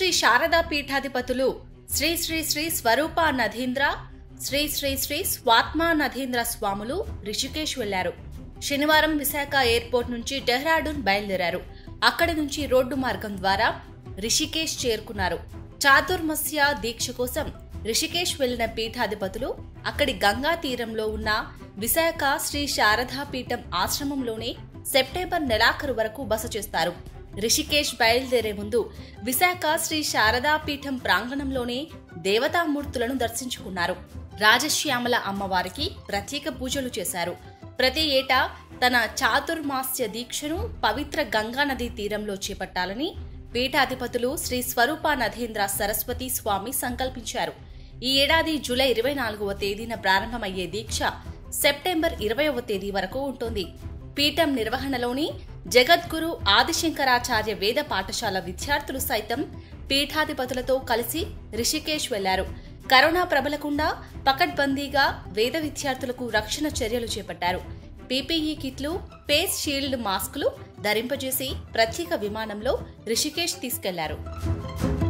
శ్రీ శారదా పీఠాధిపతులు శ్రీ శ్రీ శ్రీ స్వరూప నధీంద్ర శ్రీ శ్రీ శ్రీ స్వాత్మా నధీంద్ర స్వాములు రిషికేశ్ వెళ్లారు శనివారం విశాఖ ఎయిర్పోర్ట్ నుంచి డెహ్రాడూన్ బయలుదేరారు అక్కడి నుంచి రోడ్డు మార్గం ద్వారా రిషికేశ్ చేరుకున్నారు చాతుర్మస్య దీక్ష కోసం రిషికేశ్ వెళ్లిన పీఠాధిపతులు అక్కడి గంగా తీరంలో ఉన్న విశాఖ శ్రీ శారదా పీఠం ఆశ్రమంలోనే సెప్టెంబర్ నెలాఖరు వరకు బస చేస్తారు రిషికేశ్ బయలుదేరే ముందు విశాఖ శ్రీ శారదా పీఠం ప్రాంగణంలోనే దేవతామూర్తులను దర్శించుకున్నారు రాజశ్యామల అమ్మవారికి ప్రత్యేక పూజలు చేశారు ప్రతి ఏటా తన చాతుర్మాస్య దీక్షను పవిత్ర గంగానదీ తీరంలో చేపట్టాలని పీఠాధిపతులు శ్రీ స్వరూప నధేంద్ర సరస్వతి స్వామి సంకల్పించారు ఈ ఏడాది జూలై ఇరవై నాలుగవ తేదీన ప్రారంభమయ్యే దీక్ష సెప్టెంబర్ ఇరవైవ తేదీ వరకు ఉంటుంది పీఠం నిర్వహణలోని జగద్గురు ఆదిశంకరాచార్య వేద పాఠశాల విద్యార్థులు సైతం పీఠాధిపతులతో కలిసి రిషికేశ్ వెళ్లారు కరోనా ప్రబలకుండా పకడ్బందీగా వేద విద్యార్థులకు రక్షణ చర్యలు చేపట్టారు పీపీఈ కిట్లు ఫేస్ షీల్డ్ మాస్కులు ధరింపజేసి ప్రత్యేక విమానంలో రిషికేశ్ తీసుకెళ్లారు